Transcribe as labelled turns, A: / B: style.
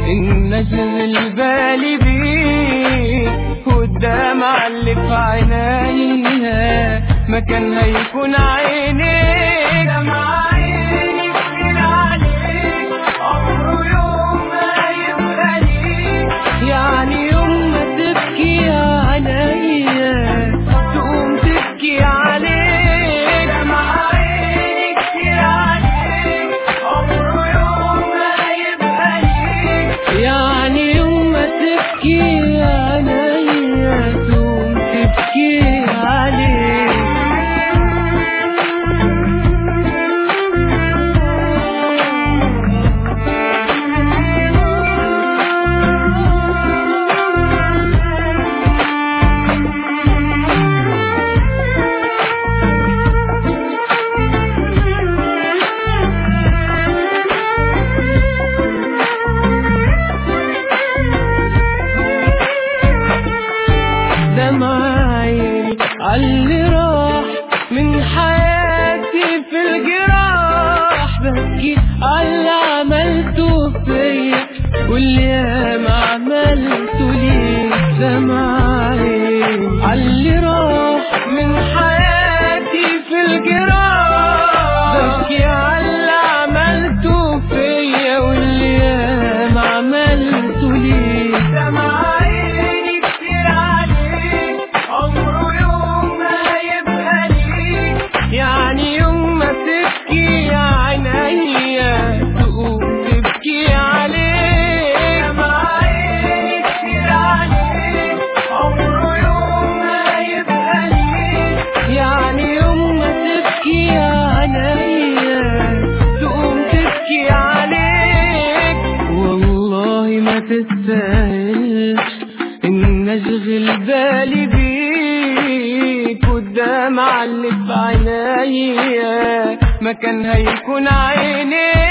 A: إن أشغل بالي بيك والدمع اللي في عينيا مكانها يكون عينيك دمع عيني كتير عليك عمره يوم ما يبقى ليك يعني يوم ما تبكي عليا تقوم تبكي عليك دمع عيني كتير عليك عمره يوم ما يبقى ليك يعني يوم ما تبكي عليا تقوم تبكي عليك دمعي عاللي راح من حياتي في الجراح بحكي عاللي عملته فيا واللي ما عملته ليك دمعي عاللي راح من حياتي في الجراح بحكي عاللي عملته فيا واللي ما عملته ليك دمعي كتير عليك عمره يوم ما يبقى ليك يعني يوم ما تبكي عينيا تقوم تبكي عليك دمعي كتير عليك عمره يوم ما يبقى ليك يعني يوم ما تبكي عليا تقوم تبكي عليك والله ما تستاهلش ان اشغل بالي بيك والدمع اللي في عينيا مكانها يكون عينيك